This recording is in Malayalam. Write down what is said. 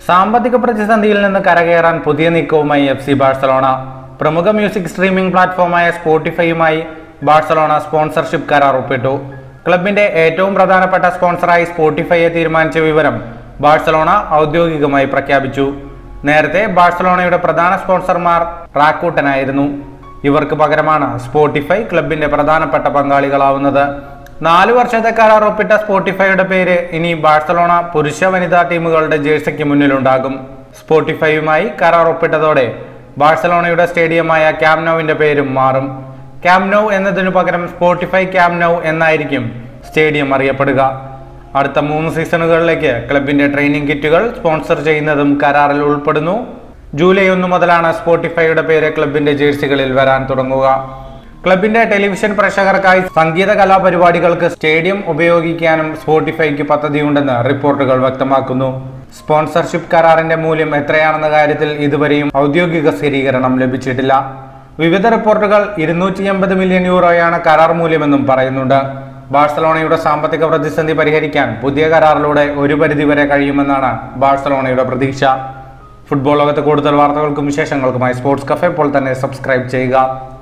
സാമ്പത്തിക പ്രതിസന്ധിയിൽ നിന്ന് കരകയറാൻ പുതിയ നീക്കവുമായി എഫ് സി ബാഴ്സലോണ പ്രമുഖ മ്യൂസിക് സ്ട്രീമിംഗ് പ്ലാറ്റ്ഫോമായ സ്പോട്ടിഫൈയുമായി ബാഴ്സലോണ സ്പോൺസർഷിപ്പ് കരാർ ഒപ്പിട്ടു ക്ലബിന്റെ ഏറ്റവും പ്രധാനപ്പെട്ട സ്പോൺസറായി സ്പോട്ടിഫൈയെ തീരുമാനിച്ച വിവരം ബാഴ്സലോണ ഔദ്യോഗികമായി പ്രഖ്യാപിച്ചു നേരത്തെ ബാഴ്സലോണയുടെ പ്രധാന സ്പോൺസർമാർ റാക്കൂട്ടനായിരുന്നു ഇവർക്ക് പകരമാണ് സ്പോട്ടിഫൈ ക്ലബിന്റെ പ്രധാനപ്പെട്ട പങ്കാളികളാവുന്നത് നാലു വർഷത്തെ കരാർ ഒപ്പിട്ട സ്പോട്ടിഫൈയുടെ പേര് ഇനി ബാഴ്സലോണ പുരുഷ വനിതാ ടീമുകളുടെ ജേഴ്സിക്ക് മുന്നിലുണ്ടാകും സ്പോട്ടിഫൈയുമായി കരാർ ഒപ്പിട്ടതോടെ ബാഴ്സലോണയുടെ സ്റ്റേഡിയമായ ക്യാംനോവിന്റെ പേരും മാറും ക്യാംനോ എന്നതിനു പകരം സ്പോട്ടിഫൈ ക്യാംനോ എന്നായിരിക്കും സ്റ്റേഡിയം അറിയപ്പെടുക അടുത്ത മൂന്ന് സീസണുകളിലേക്ക് ക്ലബിന്റെ ട്രെയിനിങ് കിറ്റുകൾ സ്പോൺസർ ചെയ്യുന്നതും കരാറിൽ ഉൾപ്പെടുന്നു ജൂലൈ ഒന്ന് മുതലാണ് സ്പോട്ടിഫൈയുടെ പേര് ക്ലബിന്റെ ജേഴ്സികളിൽ വരാൻ തുടങ്ങുക ക്ലബിന്റെ ടെലിവിഷൻ പ്രേക്ഷകർക്കായി സംഗീത കലാപരിപാടികൾക്ക് സ്റ്റേഡിയം ഉപയോഗിക്കാനും സ്പോട്ടിഫൈക്ക് പദ്ധതിയുണ്ടെന്ന് റിപ്പോർട്ടുകൾ വ്യക്തമാക്കുന്നു സ്പോൺസർഷിപ്പ് കരാറിന്റെ മൂല്യം എത്രയാണെന്ന കാര്യത്തിൽ ഇതുവരെയും ഔദ്യോഗിക സ്ഥിരീകരണം ലഭിച്ചിട്ടില്ല വിവിധ റിപ്പോർട്ടുകൾ ഇരുന്നൂറ്റി എൺപത് മില്യൺ യൂറോയാണ് കരാർ മൂല്യമെന്നും പറയുന്നുണ്ട് ബാഴ്സലോണയുടെ സാമ്പത്തിക പ്രതിസന്ധി പരിഹരിക്കാൻ പുതിയ കരാറിലൂടെ ഒരു പരിധിവരെ കഴിയുമെന്നാണ് ബാഴ്സലോണയുടെ പ്രതീക്ഷ ഫുട്ബോൾ ലോകത്തെ കൂടുതൽ വാർത്തകൾക്കും വിശേഷങ്ങൾക്കുമായി സ്പോർട്സ് കഫേ ഇപ്പോൾ തന്നെ സബ്സ്ക്രൈബ് ചെയ്യുക